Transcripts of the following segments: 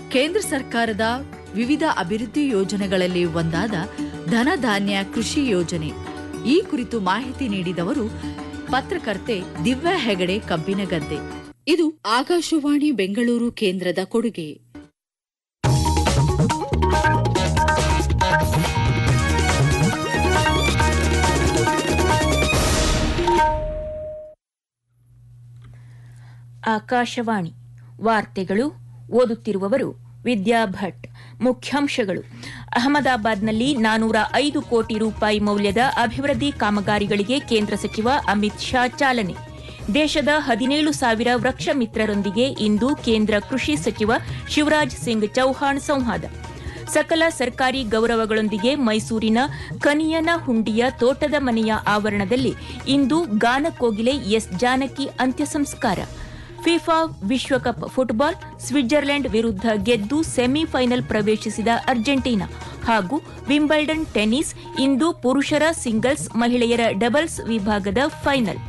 ಕೇಂದ್ರ ಸರ್ಕಾರದ ವಿವಿಧ ಅಭಿವೃದ್ಧಿ ಯೋಜನೆಗಳಲ್ಲಿ ಒಂದಾದ ಧನಧಾನ್ಯ ಕೃಷಿ ಯೋಜನೆ ಈ ಕುರಿತು ಮಾಹಿತಿ ನೀಡಿದವರು ಪತ್ರಕರ್ತೆ ದಿವ್ಯಾ ಹೆಗಡೆ ಕಬ್ಬಿನಗದ್ದೆ ಇದು ಆಕಾಶವಾಣಿ ಬೆಂಗಳೂರು ಕೇಂದ್ರದ ಕೊಡುಗೆ ಆಕಾಶವಾಣಿ ವಾರ್ತೆಗಳು ಓದುತ್ತಿರುವವರು ವಿದ್ಯಾ ಭಟ್ ಮುಖ್ಯಾಂಶಗಳು ಅಹಮದಾಬಾದ್ನಲ್ಲಿ ನಾನೂರ ಐದು ಕೋಟಿ ರೂಪಾಯಿ ಮೌಲ್ಯದ ಅಭಿವೃದ್ಧಿ ಕಾಮಗಾರಿಗಳಿಗೆ ಕೇಂದ್ರ ಸಚಿವ ಅಮಿತ್ ಶಾ ಚಾಲನೆ ದೇಶದ ಹದಿನೇಳು ಸಾವಿರ ವೃಕ್ಷ ಮಿತ್ರರೊಂದಿಗೆ ಇಂದು ಕೇಂದ್ರ ಕೃಷಿ ಸಚಿವ ಶಿವರಾಜ್ ಸಿಂಗ್ ಚೌಹಾಣ್ ಸಂವಾದ ಸಕಲ ಸರ್ಕಾರಿ ಗೌರವಗಳೊಂದಿಗೆ ಮೈಸೂರಿನ ಕನಿಯನ ಹುಂಡಿಯ ತೋಟದ ಮನೆಯ ಆವರಣದಲ್ಲಿ ಇಂದು ಗಾನಕೋಗಿಲೆ ಎಸ್ ಜಾನಕಿ ಅಂತ್ಯ ಸಂಸ್ಕಾರ ಫಿಫಾ ವಿಶ್ವಕಪ್ ಫುಟ್ಬಾಲ್ ಸ್ವಿಟ್ಜರ್ಲೆಂಡ್ ವಿರುದ್ಧ ಗೆದ್ದು ಸೆಮಿಫೈನಲ್ ಪ್ರವೇಶಿಸಿದ ಅರ್ಜೆಂಟೀನಾ ಹಾಗೂ ವಿಂಬಲ್ಡನ್ ಟೆನ್ನಿಸ್ ಇಂದು ಪುರುಷರ ಸಿಂಗಲ್ಸ್ ಮಹಿಳೆಯರ ಡಬಲ್ಸ್ ವಿಭಾಗದ ಫೈನಲ್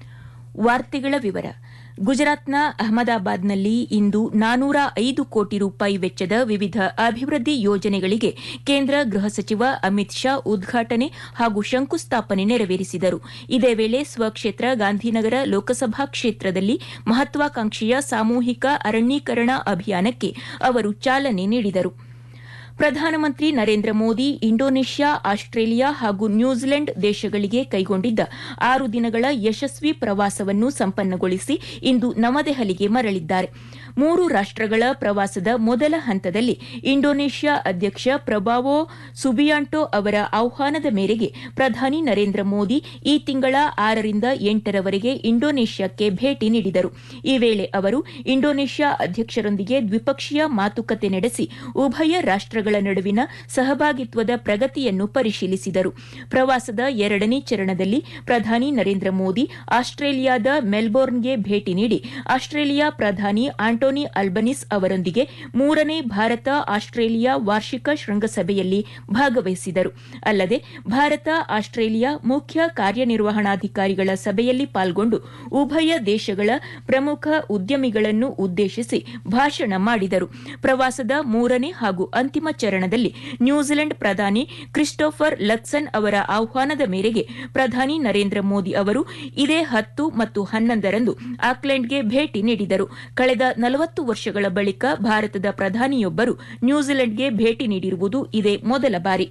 ವಾರ್ತೆಗಳ ವಿವರ ಗುಜರಾತ್ನ ಅಹಮದಾಬಾದ್ನಲ್ಲಿ ಇಂದು ನಾನೂರ ಐದು ಕೋಟಿ ರೂಪಾಯಿ ವೆಚ್ಚದ ವಿವಿಧ ಅಭಿವೃದ್ಧಿ ಯೋಜನೆಗಳಿಗೆ ಕೇಂದ್ರ ಗೃಹ ಸಚಿವ ಅಮಿತ್ ಶಾ ಉದ್ಘಾಟನೆ ಹಾಗೂ ಶಂಕುಸ್ಥಾಪನೆ ನೆರವೇರಿಸಿದರು ಇದೇ ವೇಳೆ ಸ್ವಕ್ಷೇತ್ರ ಗಾಂಧಿನಗರ ಲೋಕಸಭಾ ಕ್ಷೇತ್ರದಲ್ಲಿ ಮಹತ್ವಾಕಾಂಕ್ಷೆಯ ಸಾಮೂಹಿಕ ಅರಣ್ಯೀಕರಣ ಅಭಿಯಾನಕ್ಕೆ ಅವರು ಚಾಲನೆ ನೀಡಿದರು ಪ್ರಧಾನಮಂತ್ರಿ ನರೇಂದ್ರ ಮೋದಿ ಇಂಡೋನೇಷ್ಯಾ ಆಸ್ಟ್ರೇಲಿಯಾ ಹಾಗೂ ನ್ಯೂಜಿಲೆಂಡ್ ದೇಶಗಳಿಗೆ ಕೈಗೊಂಡಿದ್ದ ಆರು ದಿನಗಳ ಯಶಸ್ವಿ ಪ್ರವಾಸವನ್ನು ಸಂಪನ್ನಗೊಳಿಸಿ ಇಂದು ನವದೆಹಲಿಗೆ ಮರಳಿದ್ದಾರೆ ಮೂರು ರಾಷ್ಟಗಳ ಪ್ರವಾಸದ ಮೊದಲ ಹಂತದಲ್ಲಿ ಇಂಡೋನೇಷ್ಯಾ ಅಧ್ಯಕ್ಷ ಪ್ರಭಾವೋ ಸುಬಿಯಾಂಟೋ ಅವರ ಆಹ್ವಾನದ ಮೇರೆಗೆ ಪ್ರಧಾನಿ ನರೇಂದ್ರ ಮೋದಿ ಈ ತಿಂಗಳ ಆರರಿಂದ ಎಂಟರವರೆಗೆ ಇಂಡೋನೇಷ್ಯಾಕ್ಕೆ ಭೇಟಿ ನೀಡಿದರು ಈ ವೇಳೆ ಅವರು ಇಂಡೋನೇಷ್ಯಾ ಅಧ್ಯಕ್ಷರೊಂದಿಗೆ ದ್ವಿಪಕ್ಷೀಯ ಮಾತುಕತೆ ನಡೆಸಿ ಉಭಯ ರಾಷ್ಟಗಳ ನಡುವಿನ ಸಹಭಾಗಿತ್ವದ ಪ್ರಗತಿಯನ್ನು ಪರಿಶೀಲಿಸಿದರು ಪ್ರವಾಸದ ಎರಡನೇ ಚರಣದಲ್ಲಿ ಪ್ರಧಾನಿ ನರೇಂದ್ರ ಮೋದಿ ಆಸ್ಟ್ರೇಲಿಯಾದ ಮೆಲ್ಬೋರ್ನ್ಗೆ ಭೇಟಿ ನೀಡಿ ಆಸ್ಟ್ರೇಲಿಯಾ ಪ್ರಧಾನಿ ಆಂಟೋನಿ ಅಲ್ಬನಿಸ್ ಅವರೊಂದಿಗೆ ಮೂರನೇ ಭಾರತ ಆಸ್ಟ್ರೇಲಿಯಾ ವಾರ್ಷಿಕ ಶೃಂಗಸಭೆಯಲ್ಲಿ ಭಾಗವಹಿಸಿದರು ಅಲ್ಲದೆ ಭಾರತ ಆಸ್ಟ್ರೇಲಿಯಾ ಮುಖ್ಯ ಕಾರ್ಯನಿರ್ವಹಣಾಧಿಕಾರಿಗಳ ಸಭೆಯಲ್ಲಿ ಪಾಲ್ಗೊಂಡು ಉಭಯ ದೇಶಗಳ ಪ್ರಮುಖ ಉದ್ಯಮಿಗಳನ್ನು ಉದ್ದೇಶಿಸಿ ಭಾಷಣ ಮಾಡಿದರು ಪ್ರವಾಸದ ಮೂರನೇ ಹಾಗೂ ಅಂತಿಮ ಚರಣದಲ್ಲಿ ನ್ಯೂಜಿಲೆಂಡ್ ಪ್ರಧಾನಿ ಕ್ರಿಸ್ಟೋಫರ್ ಲಕ್ಸನ್ ಅವರ ಆಹ್ವಾನದ ಮೇರೆಗೆ ಪ್ರಧಾನಿ ನರೇಂದ್ರ ಮೋದಿ ಅವರು ಇದೇ ಹತ್ತು ಮತ್ತು ಹನ್ನೊಂದರಂದು ಆಕ್ಲೆಂಡ್ಗೆ ಭೇಟಿ ನೀಡಿದರು ಕಳೆದ ನಲವತ್ತು ವರ್ಷಗಳ ಬಳಿಕ ಭಾರತದ ಪ್ರಧಾನಿಯೊಬ್ಬರು ನ್ಯೂಜಿಲೆಂಡ್ಗೆ ಭೇಟಿ ನೀಡಿರುವುದು ಇದೇ ಮೊದಲ ಬಾರಿ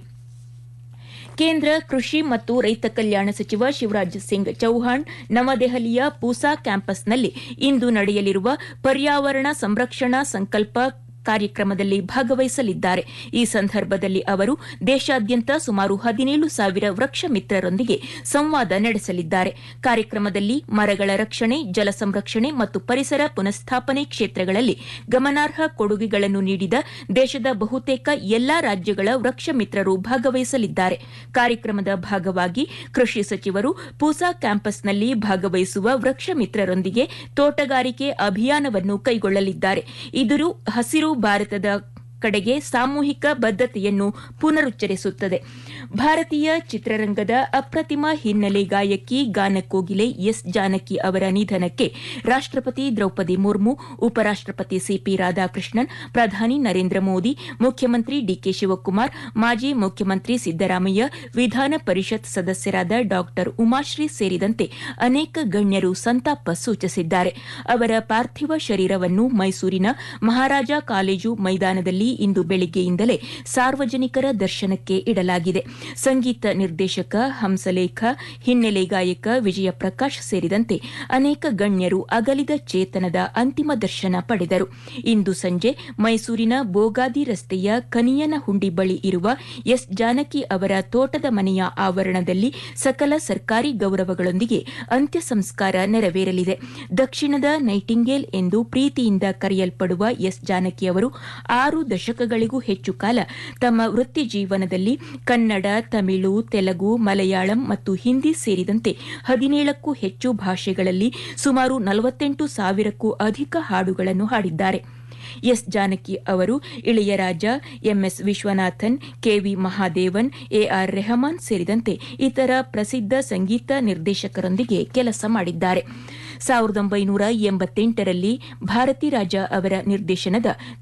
ಕೇಂದ್ರ ಕೃಷಿ ಮತ್ತು ರೈತ ಕಲ್ಯಾಣ ಸಚಿವ ಶಿವರಾಜ್ ಸಿಂಗ್ ಚೌಹಾಣ್ ನವದೆಹಲಿಯ ಪೂಸಾ ಕ್ಯಾಂಪಸ್ನಲ್ಲಿ ಇಂದು ನಡೆಯಲಿರುವ ಪರ್ಯಾವರಣ ಸಂರಕ್ಷಣಾ ಸಂಕಲ್ಪ ಕಾರ್ಯಕ್ರಮದಲ್ಲಿ ಭಾಗವಹಿಸಲಿದ್ದಾರೆ ಈ ಸಂದರ್ಭದಲ್ಲಿ ಅವರು ದೇಶಾದ್ಯಂತ ಸುಮಾರು ಹದಿನೇಳು ಸಾವಿರ ವೃಕ್ಷ ಮಿತ್ರರೊಂದಿಗೆ ಸಂವಾದ ನಡೆಸಲಿದ್ದಾರೆ ಕಾರ್ಯಕ್ರಮದಲ್ಲಿ ಮರಗಳ ರಕ್ಷಣೆ ಜಲ ಸಂರಕ್ಷಣೆ ಮತ್ತು ಪರಿಸರ ಪುನಃಸ್ಥಾಪನೆ ಕ್ಷೇತ್ರಗಳಲ್ಲಿ ಗಮನಾರ್ಹ ಕೊಡುಗೆಗಳನ್ನು ನೀಡಿದ ದೇಶದ ಬಹುತೇಕ ಎಲ್ಲಾ ರಾಜ್ಯಗಳ ವೃಕ್ಷ ಮಿತ್ರರು ಭಾಗವಹಿಸಲಿದ್ದಾರೆ ಕಾರ್ಯಕ್ರಮದ ಭಾಗವಾಗಿ ಕೃಷಿ ಸಚಿವರು ಪೂಸಾ ಕ್ಯಾಂಪಸ್ನಲ್ಲಿ ಭಾಗವಹಿಸುವ ವೃಕ್ಷ ಮಿತ್ರರೊಂದಿಗೆ ತೋಟಗಾರಿಕೆ ಅಭಿಯಾನವನ್ನು ಕೈಗೊಳ್ಳಲಿದ್ದಾರೆ ಇದು ಹಸಿರು ಭಾರತದ ಕಡೆಗೆ ಸಾಮೂಹಿಕ ಬದ್ಧತೆಯನ್ನು ಪುನರುಚ್ಚರಿಸುತ್ತದೆ ಭಾರತೀಯ ಚಿತ್ರರಂಗದ ಅಪ್ರತಿಮ ಹಿನ್ನೆಲೆ ಗಾಯಕಿ ಗಾನಕೋಗಿಲೆ ಎಸ್ ಜಾನಕಿ ಅವರ ನಿಧನಕ್ಕೆ ರಾಷ್ಟಪತಿ ದ್ರೌಪದಿ ಮುರ್ಮು ಉಪರಾಷ್ಟಪತಿ ಸಿಪಿ ರಾಧಾಕೃಷ್ಣನ್ ಪ್ರಧಾನಿ ನರೇಂದ್ರ ಮೋದಿ ಮುಖ್ಯಮಂತ್ರಿ ಡಿಕೆ ಶಿವಕುಮಾರ್ ಮಾಜಿ ಮುಖ್ಯಮಂತ್ರಿ ಸಿದ್ದರಾಮಯ್ಯ ವಿಧಾನ ಪರಿಷತ್ ಸದಸ್ಯರಾದ ಡಾ ಉಮಾಶ್ರೀ ಸೇರಿದಂತೆ ಅನೇಕ ಗಣ್ಯರು ಸಂತಾಪ ಸೂಚಿಸಿದ್ದಾರೆ ಅವರ ಪಾರ್ಥಿವ ಶರೀರವನ್ನು ಮೈಸೂರಿನ ಮಹಾರಾಜ ಕಾಲೇಜು ಮೈದಾನದಲ್ಲಿ ಇಂದು ಬೆಳಿಗ್ಗೆಯಿಂದಲೇ ಸಾರ್ವಜನಿಕರ ದರ್ಶನಕ್ಕೆ ಇಡಲಾಗಿದೆ ಸಂಗೀತ ನಿರ್ದೇಶಕ ಹಂಸಲೇಖ ಹಿನ್ನೆಲೆ ಗಾಯಕ ವಿಜಯ ಪ್ರಕಾಶ್ ಸೇರಿದಂತೆ ಅನೇಕ ಗಣ್ಯರು ಅಗಲಿದ ಚೇತನದ ಅಂತಿಮ ದರ್ಶನ ಪಡೆದರು ಇಂದು ಸಂಜೆ ಮೈಸೂರಿನ ಬೋಗಾದಿ ರಸ್ತೆಯ ಕನಿಯನ ಹುಂಡಿ ಬಳಿ ಇರುವ ಎಸ್ ಜಾನಕಿ ಅವರ ತೋಟದ ಮನೆಯ ಆವರಣದಲ್ಲಿ ಸಕಲ ಸರ್ಕಾರಿ ಗೌರವಗಳೊಂದಿಗೆ ಅಂತ್ಯ ಸಂಸ್ಕಾರ ನೆರವೇರಲಿದೆ ದಕ್ಷಿಣದ ನೈಟಿಂಗೇಲ್ ಎಂದು ಪ್ರೀತಿಯಿಂದ ಕರೆಯಲ್ಪಡುವ ಎಸ್ ಜಾನಕಿ ಅವರು ಆರು ದಶಕಗಳಿಗೂ ಹೆಚ್ಚು ಕಾಲ ತಮ್ಮ ವೃತ್ತಿ ಜೀವನದಲ್ಲಿ ಕನ್ನಡ ತಮಿಳು ತೆಲುಗು ಮಲಯಾಳಂ ಮತ್ತು ಹಿಂದಿ ಸೇರಿದಂತೆ ಹದಿನೇಳಕ್ಕೂ ಹೆಚ್ಚು ಭಾಷೆಗಳಲ್ಲಿ ಸುಮಾರು ನಲವತ್ತೆಂಟು ಸಾವಿರಕ್ಕೂ ಅಧಿಕ ಹಾಡುಗಳನ್ನು ಹಾಡಿದ್ದಾರೆ ಎಸ್ ಜಾನಕಿ ಅವರು Ilaiyaraaja MS Viswanathan KV Mahadevan AR Rahman ಸೇರಿದಂತೆ ಇತರ ಪ್ರಸಿದ್ಧ ಸಂಗೀತ ನಿರ್ದೇಶಕರೊಂದಿಗೆ ಕೆಲಸ ಮಾಡಿದ್ದಾರೆ ಸಾವಿರದ ಒಂಬೈನೂರ ಎಂಬತ್ತೆಂಟರಲ್ಲಿ ಭಾರತಿ ರಾಜ ಅವರ ನಿರ್ದೇಶನದ